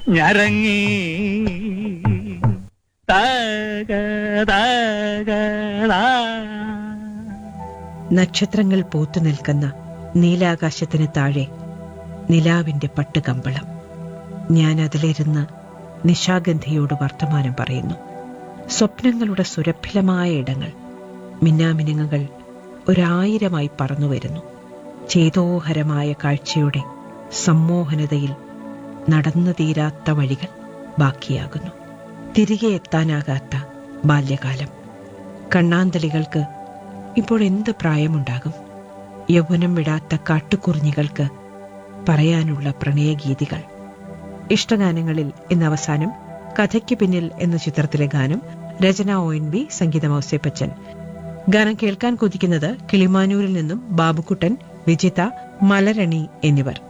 ഞരങ്ങി താക താക താ. നക്ഷത്രങ്ങൾ പൂത്തു നിൽക്കുന്ന നീലാകാശത്തിന് താഴെ നിലാവിന്റെ പട്ടുകമ്പളം ഞാൻ അതിലിരുന്ന് നിശാഗന്ധിയോട് വർത്തമാനം പറയുന്നു സ്വപ്നങ്ങളുടെ സുരഭിലമായ ഇടങ്ങൾ മിന്നാമിനുങ്ങുകൾ ഒരായിരമായി പറന്നു വരുന്നു ചേതോഹരമായ കാഴ്ചയുടെ സമ്മോഹനതയിൽ നടന്നു തീരാത്ത വഴികൾ ബാക്കിയാകുന്നു തിരികെ എത്താനാകാത്ത ബാല്യകാലം കണ്ണാന്തളികൾക്ക് ഇപ്പോൾ എന്ത് പ്രായമുണ്ടാകും യൗവനം വിടാത്ത കാട്ടുകുറിഞ്ഞികൾക്ക് പറയാനുള്ള പ്രണയഗീതികൾ ഇഷ്ടഗാനങ്ങളിൽ ഇന്ന് അവസാനം കഥയ്ക്ക് പിന്നിൽ എന്ന ചിത്രത്തിലെ ഗാനം രചന ഒ എൻ വി സംഗീതം ഔസേപ്പച്ചൻ ഗാനം കേൾക്കാൻ കൊതിക്കുന്നത് കിളിമാനൂരിൽ നിന്നും ബാബുക്കുട്ടൻ വിജിത മലരണി എന്നിവർ